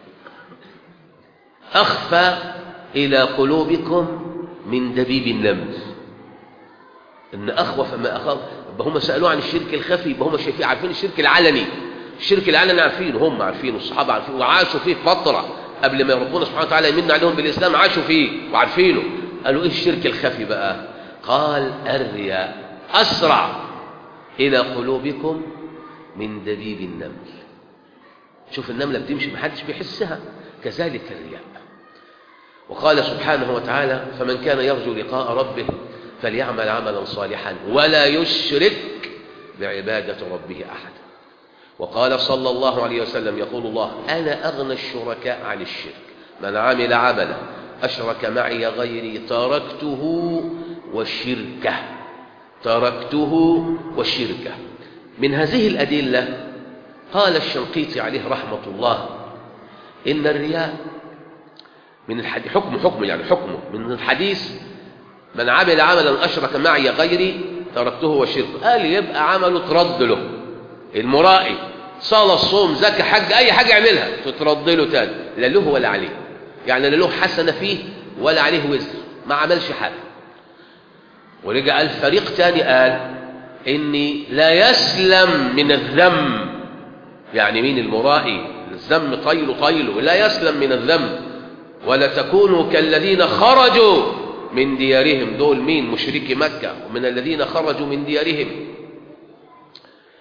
اخفى الى قلوبكم من دبيب النمل ان اخوف ما اخاف هم سالوه عن الشرك الخفي هم شايفين عارفين الشرك العلني الشرك العلني عارفينه هم عارفينه الصحابه عارفينه وعاشوا فيه فتره قبل ما ربنا سبحانه وتعالى يمن عليهم بالاسلام عاشوا فيه وعارفينه قالوا ايه الشرك الخفي بقى قال الرياء اسرع الى قلوبكم من دبيب النمل شوف النمله بتمشي محدش بيحسها كذلك الرياء وقال سبحانه وتعالى فمن كان يرجو لقاء ربه فليعمل عملا صالحا ولا يشرك بعباده ربه احدا وقال صلى الله عليه وسلم يقول الله أنا أغنى الشركاء عن الشرك من عمل عملا أشرك معي غيري تركته وشركه تركته وشركه من هذه الأدلة قال الشنقيطي عليه رحمة الله إن الرياء من الحديث حكم حكم يعني حكمه من الحديث من عمل عملا أشرك معي غيري تركته وشركه قال يبقى عمله ترد له المرائي صلاة الصوم زكاة حج أي حاجة يعملها تترد له تاني لا له ولا عليه يعني لا له حسنة فيه ولا عليه وزر ما عملش حاجة ورجع قال فريق تاني قال إني لا يسلم من الذم يعني مين المرائي الذم طيل طيل لا يسلم من الذم ولا تكونوا كالذين خرجوا من ديارهم دول مين مشركي مكة ومن الذين خرجوا من ديارهم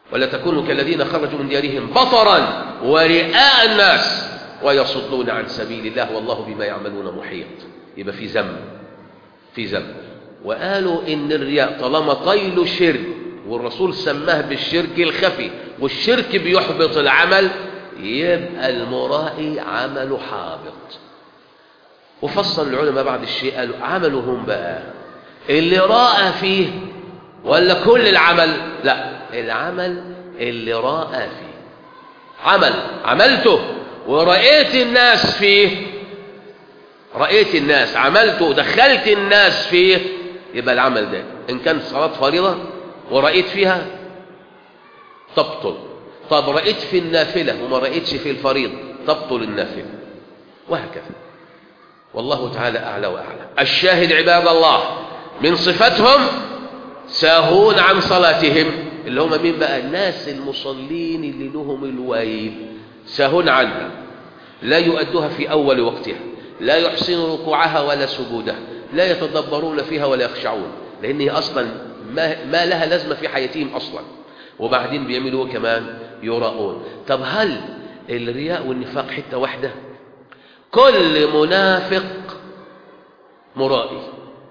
ولا تكونوا كالذين خرجوا من ديارهم بطرا ورئاء الناس ويصدون عن سبيل الله والله بما يعملون محيط يبقى في ذنب في ذنب وقالوا ان الرياء طالما طيل شرك والرسول سماه بالشرك الخفي والشرك بيحبط العمل يبقى المرائي عمله حابط وفصل العلماء بعد الشيء قالوا عملهم بقى اللي راى فيه ولا كل العمل لا العمل اللي راى فيه عمل عملته ورأيت الناس فيه رأيت الناس عملته دخلت الناس فيه يبقى العمل ده إن كان صلاة فريضة ورأيت فيها تبطل طب رأيت في النافلة وما رأيتش في الفريضة تبطل النافلة وهكذا والله تعالى أعلى وأعلى الشاهد عباد الله من صفتهم ساهون عن صلاتهم اللي هم مين بقى الناس المصلين اللي لهم الويل ساهون عنها لا يؤدوها في أول وقتها لا يحسن ركوعها ولا سجودها لا يتدبرون فيها ولا يخشعون لأن هي أصلا ما, ما لها لازمة في حياتهم أصلا وبعدين بيعملوا كمان يراؤون طب هل الرياء والنفاق حتة واحدة كل منافق مرائي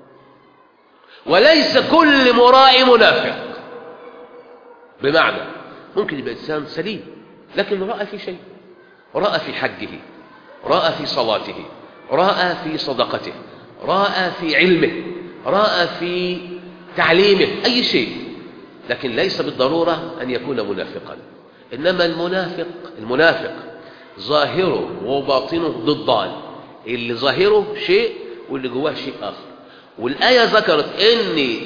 وليس كل مرائي منافق بمعنى ممكن يبقى إنسان سليم لكن رأى في شيء رأى في حجه رأى في صلاته رأى في صدقته رأى في علمه رأى في تعليمه أي شيء لكن ليس بالضرورة أن يكون منافقا إنما المنافق المنافق ظاهره وباطنه ضدان اللي ظاهره شيء واللي جواه شيء آخر والآية ذكرت أن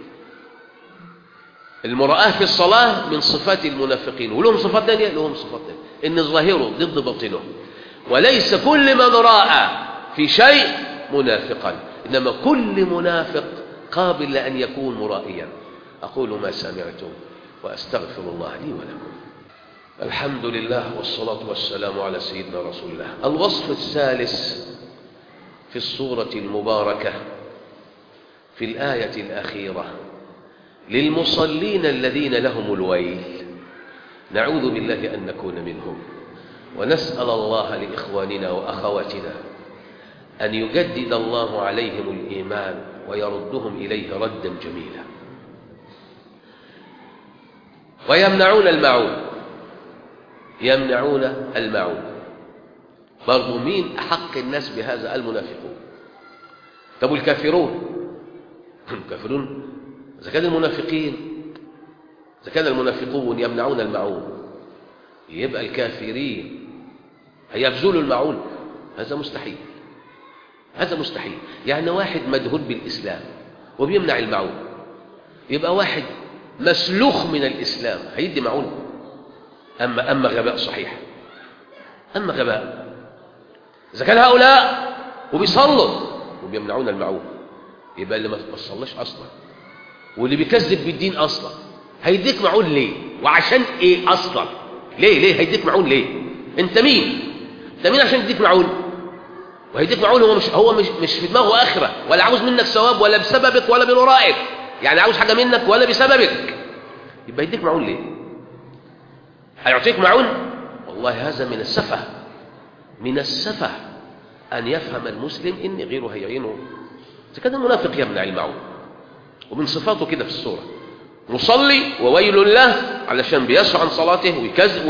المرآة في الصلاة من صفات المنافقين ولهم صفات ثانية لهم صفات ثانية إن ظاهره ضد باطنه وليس كل من راى في شيء منافقا إنما كل منافق قابل لأن يكون مرائيا أقول ما سمعتم وأستغفر الله لي ولكم الحمد لله والصلاة والسلام على سيدنا رسول الله الوصف الثالث في الصورة المباركة في الآية الأخيرة للمصلين الذين لهم الويل نعوذ بالله أن نكون منهم ونسأل الله لإخواننا وأخواتنا أن يجدد الله عليهم الإيمان ويردهم إليه ردا جميلا ويمنعون المعون يمنعون المعون برضو مين أحق الناس بهذا المنافقون طب الكافرون الكافرون إذا كان المنافقين إذا كان المنافقون يمنعون المعون يبقى الكافرين هيبذلوا المعون هذا مستحيل هذا مستحيل يعني واحد مدهون بالإسلام وبيمنع المعون يبقى واحد مسلوخ من الإسلام هيدي معون أما أما غباء صحيح أما غباء إذا كان هؤلاء وبيصلوا وبيمنعون المعون يبقى اللي ما صلاش أصلا واللي بيكذب بالدين أصلا هيديك معون ليه وعشان إيه أصلا ليه ليه هيديك معون ليه أنت مين أنت مين عشان يديك معون وهيديك معون هو مش هو مش مش في دماغه آخرة ولا عاوز منك ثواب ولا بسببك ولا من ورائك يعني عاوز حاجة منك ولا بسببك يبقى يديك معون ليه هيعطيك معون والله هذا من السفه من السفه أن يفهم المسلم إن غيره هيعينه إذا كان المنافق يمنع المعون ومن صفاته كده في السورة مصلي وويل له علشان بيسعى عن صلاته ويكذب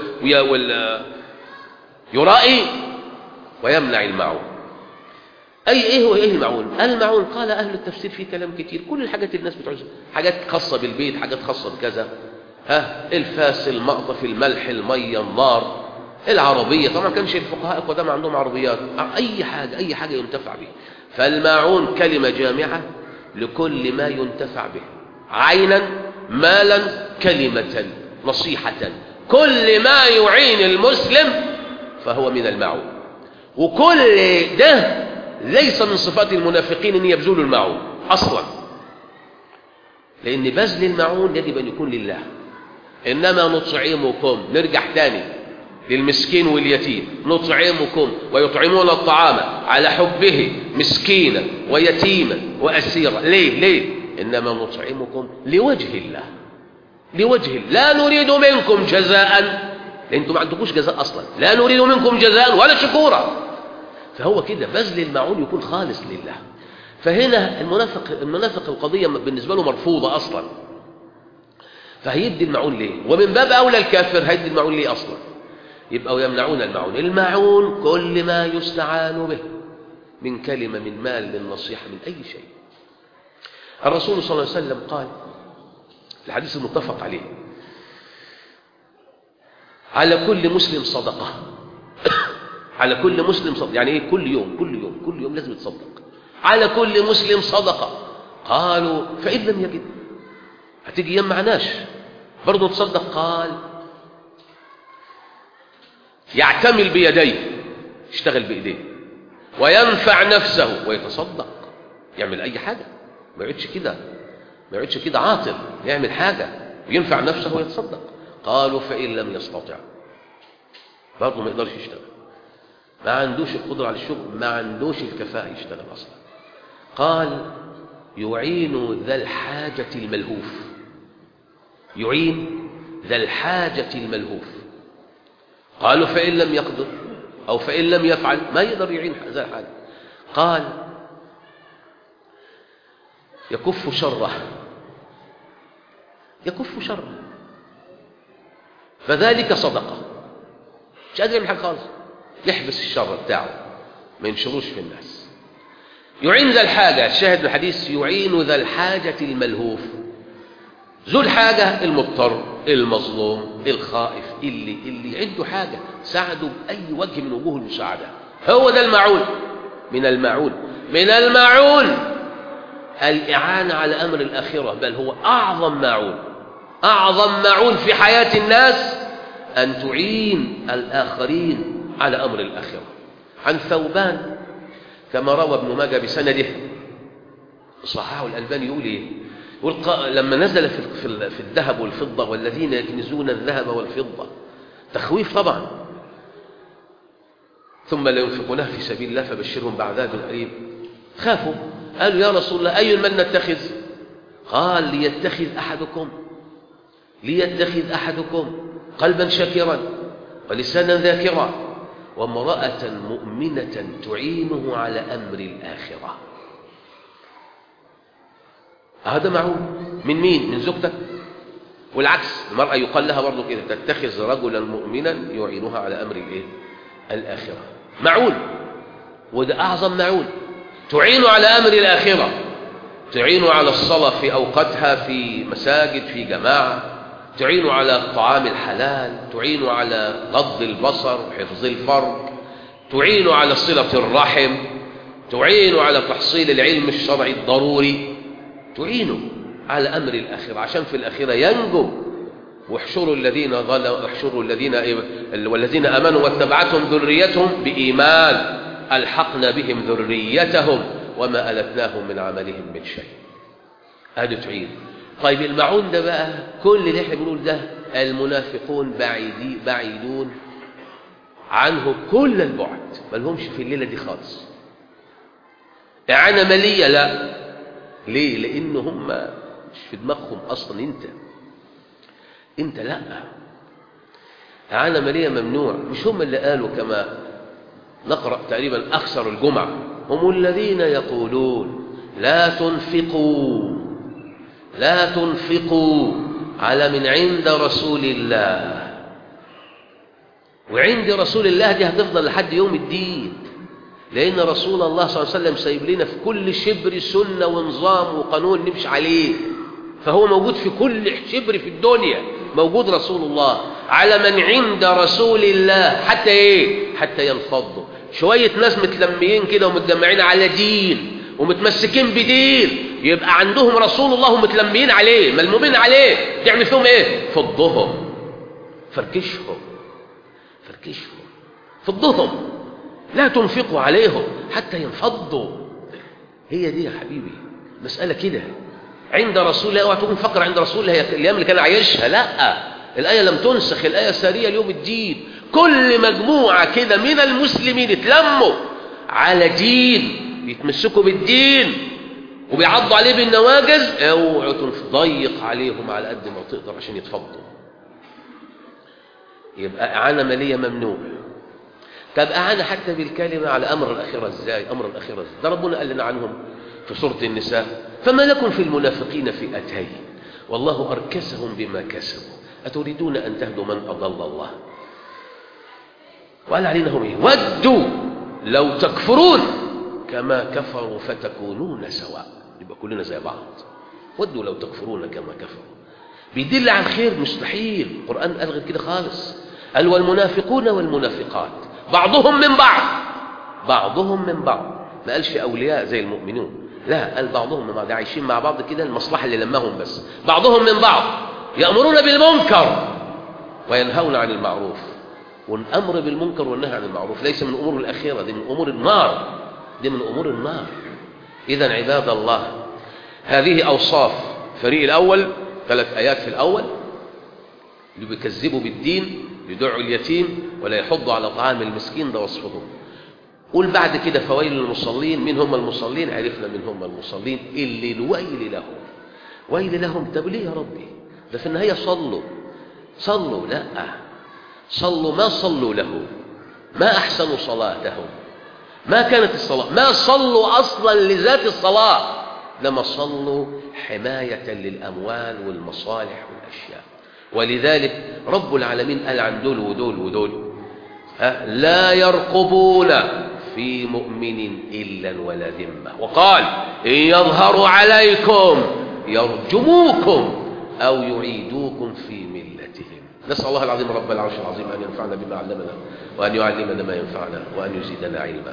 يرائي ويمنع المعون أي إيه هو إيه المعون المعون قال أهل التفسير في كلام كتير كل الحاجات الناس بتعوزها حاجات خاصة بالبيت حاجات خاصة بكذا ها الفاس المقطف الملح المية النار العربية طبعا كانش الفقهاء القدامى عندهم عربيات أي حاجة أي حاجة ينتفع به فالماعون كلمة جامعة لكل ما ينتفع به عينا مالا كلمة نصيحة كل ما يعين المسلم فهو من المعون وكل ده ليس من صفات المنافقين ان يبذلوا المعون اصلا لان بذل المعون يجب ان يكون لله انما نطعمكم نرجع تاني للمسكين واليتيم نطعمكم ويطعمون الطعام على حبه مسكينا ويتيما واسيرا ليه ليه انما نطعمكم لوجه الله لوجه الله. لا نريد منكم جزاء لأن انتم ما عندكوش جزاء أصلا لا نريد منكم جزاء ولا شكورا فهو كده بذل المعون يكون خالص لله فهنا المنافق المنافق القضية بالنسبة له مرفوضة أصلا فهيدي المعون ليه ومن باب أولى الكافر هيدي المعون ليه أصلا يبقوا يمنعون المعون المعون كل ما يستعان به من كلمة من مال من نصيحة من أي شيء الرسول صلى الله عليه وسلم قال الحديث المتفق عليه على كل مسلم صدقة على كل مسلم صدقة يعني ايه كل يوم كل يوم كل يوم لازم يتصدق على كل مسلم صدقة قالوا فإن لم يجد هتيجي ايام معناش برضه تصدق قال يعتمل بيديه يشتغل بايديه وينفع نفسه ويتصدق يعمل اي حاجه ما يقعدش كده ما يقعدش كده عاطل يعمل حاجه وينفع نفسه ويتصدق قالوا فان لم يستطع برضه ما يقدرش يشتغل ما عندوش القدره على الشغل ما عندوش الكفاءه يشتغل اصلا قال يعين ذا الحاجه الملهوف يعين ذا الحاجه الملهوف قالوا فإن لم يقدر أو فإن لم يفعل ما يقدر يعين ذا الحاجة قال يكف شره يكف شره فذلك صدقة مش قادر يعمل حاجة خالص يحبس الشر بتاعه ما ينشروش في الناس يعين ذا الحاجة الشاهد الحديث يعين ذا الحاجة الملهوف ذو الحاجة المضطر المظلوم الخائف اللي اللي عنده حاجة ساعده بأي وجه من وجوه المساعدة هو ده المعون من المعون من المعون الإعانة على أمر الآخرة بل هو أعظم معون أعظم معون في حياة الناس أن تعين الآخرين على أمر الآخرة عن ثوبان كما روى ابن ماجه بسنده صححه الألباني يقول إيه يقول لما نزل في في الذهب والفضة والذين يكنزون الذهب والفضة تخويف طبعا ثم لا ينفقونها في سبيل الله فبشرهم بعذاب أليم خافوا قالوا يا رسول الله أي من نتخذ قال ليتخذ أحدكم ليتخذ أحدكم قلبا شاكرا ولسانا ذاكرا وامرأة مؤمنة تعينه على أمر الآخرة هذا معون من مين من زوجتك والعكس المرأة يقال لها برضه كده تتخذ رجلا مؤمنا يعينها على أمر الإيه الآخرة معون وده أعظم معون تعين على أمر الآخرة تعين على الصلاة في أوقاتها في مساجد في جماعة تعين على الطعام الحلال تعين على غض البصر حفظ الفرج تعين على صلة الرحم تعين على تحصيل العلم الشرعي الضروري تعينه على أمر الآخرة عشان في الآخرة ينجو واحشروا الذين ظلموا احشروا الذين والذين آمنوا واتبعتهم ذريتهم بإيمان ألحقنا بهم ذريتهم وما ألتناهم من عملهم من شيء هذا تعين طيب المعون ده بقى كل اللي احنا بنقول ده المنافقون بعيدي بعيدون عنه كل البعد ما لهمش في الليلة دي خالص إعانة مالية لا ليه لأن هم مش في دماغهم أصلا أنت أنت لا إعانة مالية ممنوع مش هم اللي قالوا كما نقرأ تقريبا أكثر الجمعة هم الذين يقولون لا تنفقوا لا تنفقوا على من عند رسول الله وعند رسول الله دي هتفضل لحد يوم الدين لأن رسول الله صلى الله عليه وسلم سايب لنا في كل شبر سنة ونظام وقانون نمشي عليه فهو موجود في كل شبر في الدنيا موجود رسول الله على من عند رسول الله حتى ايه حتى ينفضوا شوية ناس متلميين كده ومتجمعين على دين ومتمسكين بدين يبقى عندهم رسول الله ومتلميين عليه ملمومين عليه تعمل فيهم ايه فضهم فركشهم فركشهم فضهم لا تنفقوا عليهم حتى ينفضوا هي دي يا حبيبي مسألة كده عند رسول الله اوعى تكون فقر عند رسول الله الايام اللي كان عايشها لا الآية لم تنسخ الآية سارية اليوم الدين كل مجموعة كده من المسلمين اتلموا على دين يتمسكوا بالدين وبيعضوا عليه بالنواجز اوعوا تضيق عليهم على قد ما تقدر عشان يتفضوا يبقى إعانة مالية ممنوع طب أعانة حتى بالكلمة على أمر الأخيرة إزاي أمر الأخيرة إزاي ده ربنا قال لنا عنهم في سورة النساء فما لكم في المنافقين فئتين والله أركسهم بما كسبوا أتريدون أن تهدوا من أضل الله وقال علينا هم إيه ودوا لو تكفرون كما كفروا فتكونون سواء يبقى كلنا زي بعض ودوا لو تكفرون كما كفروا بيدل على الخير مستحيل القرآن قال غير كده خالص قال والمنافقون والمنافقات بعضهم من بعض بعضهم من بعض ما قالش أولياء زي المؤمنون لا قال بعضهم من بعض عايشين مع بعض كده المصلحة اللي لمهم بس بعضهم من بعض يأمرون بالمنكر وينهون عن المعروف والأمر بالمنكر والنهي عن المعروف ليس من أمور الأخيرة دي من أمور النار دي من أمور النار إذا عباد الله هذه أوصاف الفريق الأول ثلاث آيات في الأول اللي بيكذبوا بالدين يدعوا اليتيم ولا يحضوا على طعام المسكين ده وصفهم قول بعد كده فويل للمصلين من هم المصلين عرفنا من هم المصلين اللي الويل لهم ويل لهم طب ليه يا ربي ده في النهاية صلوا صلوا لا صلوا ما صلوا له ما أحسنوا صلاتهم ما كانت الصلاة ما صلوا أصلا لذات الصلاة لما صلوا حماية للأموال والمصالح والأشياء ولذلك رب العالمين قال عن دول ودول ودول ها لا يرقبون في مؤمن إلا ولا ذمة وقال إن يظهروا عليكم يرجموكم أو يعيدوكم في ملتهم نسأل الله العظيم رب العرش العظيم أن ينفعنا بما علمنا وأن يعلمنا ما ينفعنا وأن يزيدنا علما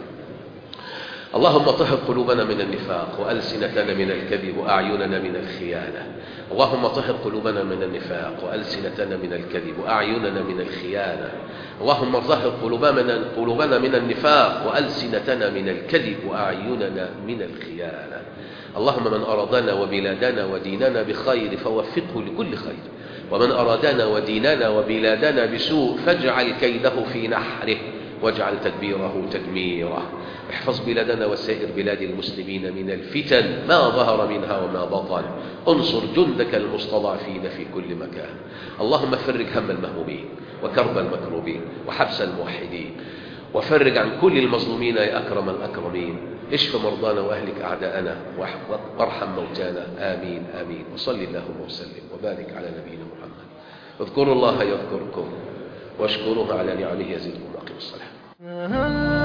اللهم طهر قلوبنا من النفاق وألسنتنا من الكذب وأعيننا من الخيانة اللهم طهر قلوبنا من النفاق وألسنتنا من الكذب وأعيننا من الخيانة اللهم طهر قلوبنا قلوبنا من النفاق وألسنتنا من الكذب وأعيننا من الخيانة اللهم من أرادنا وبلادنا وديننا بخير فوفقه لكل خير ومن أرادنا وديننا وبلادنا بسوء فاجعل كيده في نحره واجعل تدبيره تدميره احفظ بلادنا وسائر بلاد المسلمين من الفتن ما ظهر منها وما بطن انصر جندك المستضعفين في كل مكان اللهم فرج هم المهمومين وكرب المكروبين وحبس الموحدين وفرج عن كل المظلومين يا أكرم الأكرمين اشف مرضانا وأهلك أعداءنا وارحم موتانا آمين آمين وصل اللهم وسلم وبارك على نبينا محمد اذكروا الله يذكركم واشكروه على نعمه يزدكم واقيموا الصلاه